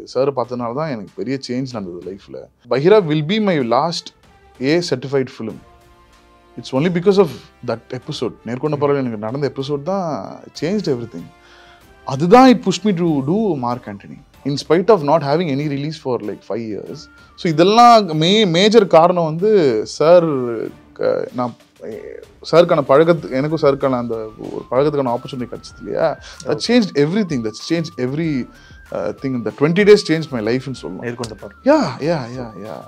sir பார்த்ததுனால தான் எனக்கு பெரிய சேஞ்ச் நடந்தது லைஃப்பில் Bagheera will be my last A certified film it's only because of that episode நேர்கொண்ட பரவாயில்ல எனக்கு நடந்த எபிசோட் தான் சேஞ்ச் எவ்ரி திங் அதுதான் it push me to do Mark Antony in spite of not having any release for like five years so இதெல்லாம் மே major காரணம் வந்து சார் நான் சாருக்கான பழக்கத்து எனக்கும் சாருக்கான அந்த ஒரு பழக்கத்துக்கான ஆப்பர்ச்சுனிட்டி கிடச்சது இல்லையா that change everything that change everything இந்த டுவெண்ட்டி டேஸ் சேஞ்ச் மை லைஃப்னு சொல்லணும் நேர்கொண்ட பாரு யா யா யா யா